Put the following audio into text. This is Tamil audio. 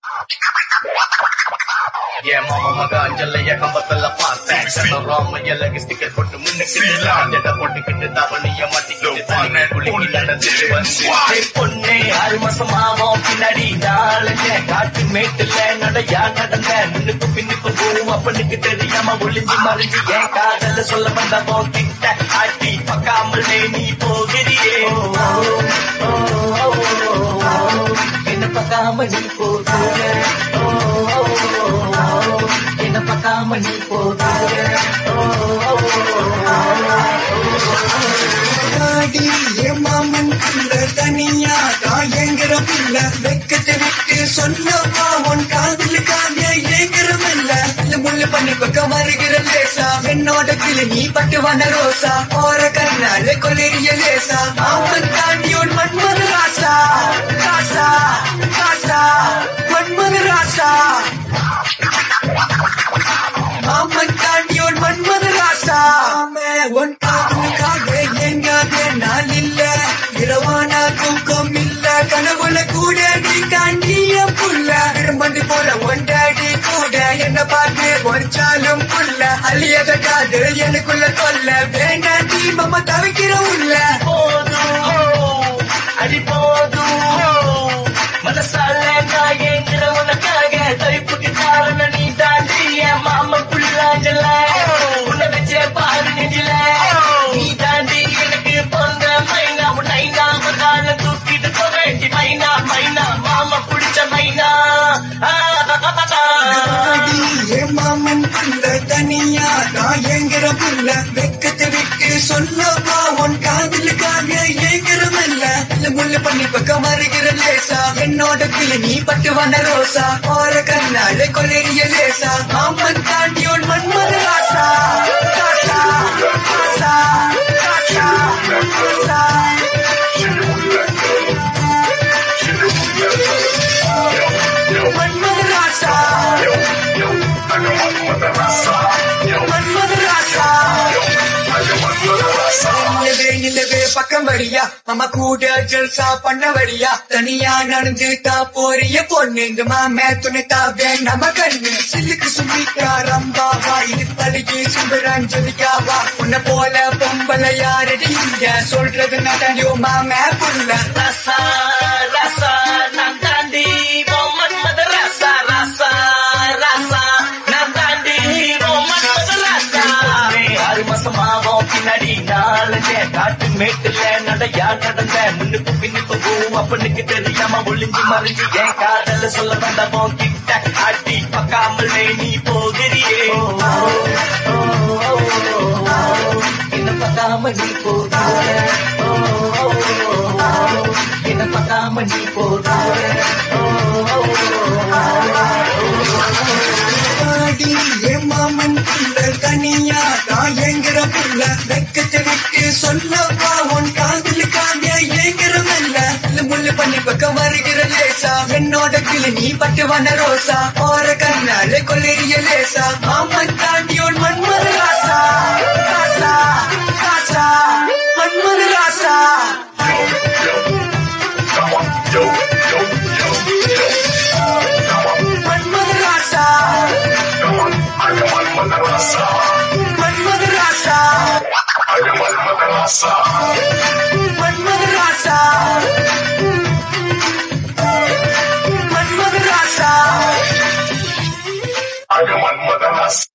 என் மாமா மக அஞ்சலைய கம்பத்துல பார்த்தேன் ராம எல்லகு ஸ்டிக்கர் போட்டு முன்னுக்கு ஜட போட்டுக்கிட்டு தவணைய மாட்டிக்கிட்டு தண்ணி குளிக்கி நடந்துட்டு வந்து ஏய் பொண்ணே ஆறு மாசமாவும் பின்னாடி நாளுங்க காட்டு மேட்டுல நடையா நடந்த முன்னுக்கு பின்னுக்கு போகும் அப்பனுக்கு தெரியாம ஒளிஞ்சு மறைஞ்சு என் காதல சொல்ல வந்தவன் கிட்ட ஆட்டி பக்காமலே நீ போகிறியே என்ன பக்காம நீ போகிற என்ன பக்காம நீ போகிற ஆடி என் மாமன் புள்ள தனியா காயங்கிற புள்ள வெக்கத்தை விட்டு சொல்லவா உன் காதலுக்காக ஏங்கிறமில்ல இல்ல முள்ளு பண்ணி பக்கம் வருகிற லேசா என்னோட கிளி நீ பட்டு வந்த ரோசா போற கண்ணால கொலெரிய லேசா மாமன் தாண்டி உன் மன்மத ராசா ராசா ராசா மன்மத ராசா மாமன் தாண்டி உன் மன்மத ராசா உன் காதலுக்காக எங்காத நாள் இல்ல இரவான தூக்கம் இல்ல கனவுல கூட நீ காண்டிய புள்ள விரும்பண்டு போல ஒண்டாடி கூட என்ன பார்த்து ஒரிச்சாலும் புள்ள அழியத காதல் எனக்குள்ள கொல்ல வேண்டாண்டி மம்ம தவிக்கிற உள்ள போதும் அடி போதும் மனசால நான் ஏங்கிற உனக்காக தைப்புக்கு காரணம் நீ தாண்டி என் மாமா புள்ளாஞ்சல உன்னை வச்சே பாரு நெஞ்சில நீ தாண்டி எனக்கு பொந்த மைனா உன்னை நாம கால தூக்கிட்டு போவேண்டி மைனா மைனா மாமா பிடிச்ச மைனா ஆடி என் மாமன் புள்ள தனியா நான் ஏங்கிற புள்ள வெக்கத்தை விட்டு சொல்லவா உன் காதலுக்காக ஏங்கிறமில்ல இல்ல முள்ளு பண்ணி பக்கம் வருகிற லேசா என்னோட கிளி நீ பட்டு வந்த ரோசா போற கண்ணால கொலெரிய லேசா மாமன் தாண்டி உன் மன்மத ராசா ராசா ராசா ராசா ராசா மன்மத ராசா மன்மத ராசா நிலவே நிலவே பக்கம் வரியா மாமா கூட ஜல்சா பண்ண வரியா தனியா நடந்து தா போறிய பொண்ணுங்க மாமே துணை தாவே நம்ம கண்ணு சில்லுக்கு சும்பிக்கா ரம்பாவா இது பழகி சுந்தராஞ்சலிக்காவா உன்னை போல பொம்பளை யாரடி இங்க சொல்றது நடனியோ மாமே புள்ள ரசா ரசா நான் தாண்டி பொம்மன் மத ரசா ரசா ரசா நான் தாண்டி பொம்மன் மத ரசா ஆறு மாசமாவும் பின்னாடி நாளுங்க காட்டு மேட்டுல நடையா நடந்த முன்னுக்கு பின்னுக்கு போகும் அப்பனுக்கு தெரியாம ஒளிஞ்சு மறைஞ்சு என் காதல சொல்ல வந்தவன் கிட்ட ஆட்டி பக்காமலே நீ போகிறியே என்ன பக்காம நீ போகிற என்ன பக்காம நீ போகிற ஆடி என் மாமன் புள்ள தனியா நான் ஏங்கிற புள்ள வெக்கத்தை விட்டு சொல்லவா உன் காதலுக்காக ஏங்கிறமில்ல இல்ல முள்ளு பண்ணி பக்கம் வருகிற லேசா என்னோட கிளி நீ பட்டு வந்த ரோசா போற கண்ணால கொலெரிய லேசா மாமன் தாண்டி உன் மன்மத ராசா ராசா ராசா மன்மத ராசா மன்மத ராசா மன்மத ராசா மன்மத ராசா மன்மத ராசா I am one mother.